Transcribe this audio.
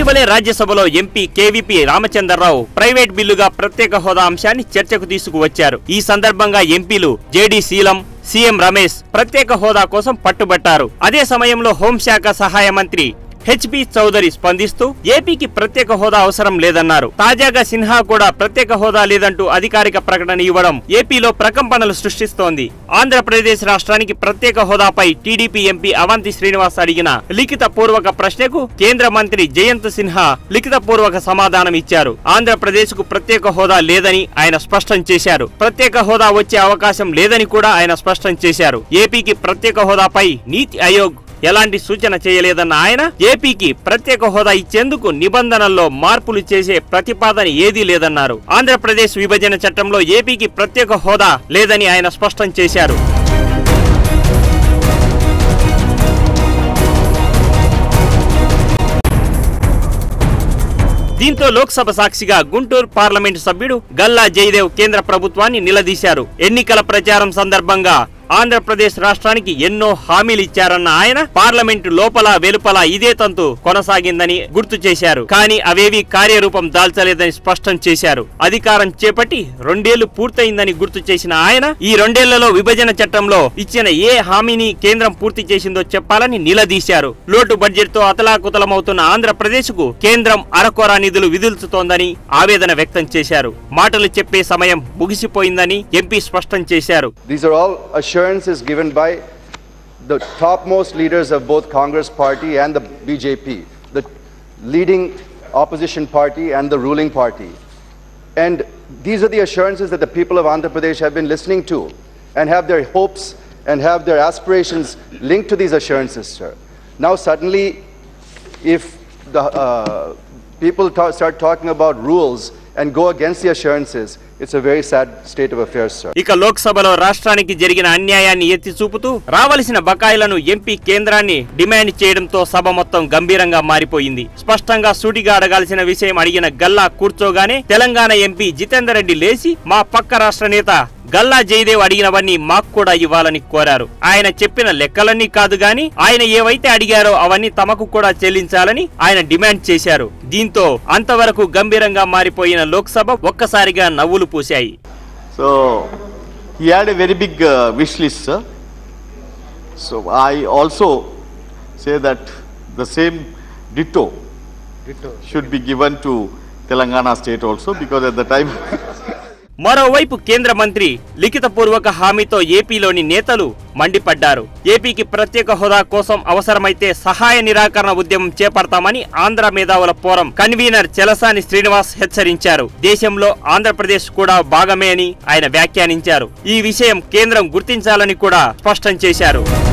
ఇటీవలే రాజ్యసభలో MP K V P Ramachandra Rao private బిల్లుగా ప్రత్యేక హోదా అంశాన్ని చర్చకు తీసుకువచ్చారు ఈ సందర్భంగా ఎంపీలు జేడీ శీలం సీఎం రమేష్ ప్రత్యేక హోదా కోసం పట్టుబట్టారు అదే సమయంలో హోంశాఖ సహాయ మంత్రి హెచ్పి చౌదరి స్పందిస్తూ ఏపీకి ప్రత్యేక హోదా అవసరం లేదన్నారు తాజాగా సిన్హా కూడా ప్రత్యేక హోదా లేదంటూ అధికారిక ప్రకటన ఇవ్వడం ఏపీలో ప్రకంపనలు సృష్టిస్తోంది ఆంధ్రప్రదేశ్ రాష్ట్రానికి ప్రత్యేక హోదాపై టీడీపీ ఎంపీ అవంతి శ్రీనివాస్ అడిగిన లిఖిత పూర్వక ప్రశ్నకు కేంద్ర మంత్రి జయంత్ సిన్హా లిఖిత పూర్వక సమాధానం ఇచ్చారు ఆంధ్రప్రదేశ్ కు ప్రత్యేక హోదా లేదని ఆయన స్పష్టం చేశారు ప్రత్యేక హోదా వచ్చే అవకాశం లేదని కూడా ఆయన స్పష్టం చేశారు ఏపీకి ప్రత్యేక హోదాపై నీతి ఆయోగ్ ఎలాంటి సూచన చేయలేదన్న ఆయన ఏపీకి ప్రత్యేక హోదా ఇచ్చేందుకు నిబంధనల్లో మార్పులు చేసే ప్రతిపాదన ఏదీ లేదన్నారు ఆంధ్రప్రదేశ్ విభజన చట్టంలో ఏపీకి ప్రత్యేక హోదా లేదని ఆయన స్పష్టం చేశారు దీంతో లోక్సభ సాక్షిగా గుంటూరు పార్లమెంటు సభ్యుడు గల్లా జయదేవ్ కేంద్ర ప్రభుత్వాన్ని నిలదీశారు ఎన్నికల ప్రచారం సందర్భంగా ఆంధ్రప్రదేశ్ రాష్ట్రానికి ఎన్నో హామీలు ఇచ్చారన్న ఆయన పార్లమెంటు లోపల వెలుపల ఇదే తంతు కొనసాగిందని గుర్తు చేశారు కానీ అవేవి కార్యరూపం దాల్చలేదని స్పష్టం చేశారు అధికారం చేపట్టి రెండేళ్లు పూర్తయిందని గుర్తు చేసిన ఆయన ఈ రెండేళ్లలో విభజన చట్టంలో ఇచ్చిన ఏ హామీని కేంద్రం పూర్తి చేసిందో చెప్పాలని నిలదీశారు లోటు బడ్జెట్ తో అతలాకుతలమవుతున్న ఆంధ్రప్రదేశ్ కు కేంద్రం అరకొర నిధులు విధులుతోందని ఆవేదన వ్యక్తం చేశారు మాటలు చెప్పే సమయం ముగిసిపోయిందని ఎంపీ స్పష్టం చేశారు These are all assurances given by the topmost leaders of both Congress party and the BJP, the leading opposition party and the ruling party. And these are the assurances that the people of Andhra Pradesh have been listening to and have their hopes and have their aspirations linked to these assurances, sir. Now suddenly, if the uh, people ta- start talking about rules and go against the assurances, it's a very sad state of affairs, sir. ఇక లోక్సభలో రాష్ట్రానికి జరిగిన అన్యాయాన్ని ఎత్తి చూపుతూ రావలసిన బకాయిలను MP కేంద్రాన్ని డిమాండ్ చేయడంతో సభ మొత్తం గంభీరంగా మారిపోయింది స్పష్టంగా సూటిగా అడగాల్సిన విషయం అడిగిన గల్లా కూర్చోగానే తెలంగాణ ఎంపీ జితేందర్ రెడ్డి లేచి మా పక్క రాష్ట్ర నేత గల్లా జయదేవ్ అడిగినవన్నీ మాకు కూడా ఇవ్వాలని కోరారు ఆయన చెప్పిన లెక్కలన్నీ కాదు గాని ఆయన ఏవైతే అడిగారో అవన్నీ తమకు కూడా చెల్లించాలని ఆయన డిమాండ్ చేశారు దీంతో అంతవరకు గంభీరంగా మారిపోయిన లోక్సభ ఒక్కసారిగా నవ్వులు పూశాయి So he had a very big uh, wish list, sir. So I also say that the same ditto, should be given to Telangana state also because at the time మరోవైపు కేంద్ర మంత్రి లిఖితపూర్వక హామీతో ఏపీలోని నేతలు మండిపడ్డారు ఏపీకి ప్రత్యేక హోదా కోసం అవసరమైతే సహాయ నిరాకరణ ఉద్యమం చేపడతామని ఆంధ్ర మేధావుల ఫోరం కన్వీనర్ చెలసాని శ్రీనివాస్ హెచ్చరించారు దేశంలో ఆంధ్రప్రదేశ్ కూడా భాగమే అని ఆయన వ్యాఖ్యానించారు ఈ విషయం కేంద్రం గుర్తించాలని కూడా స్పష్టం చేశారు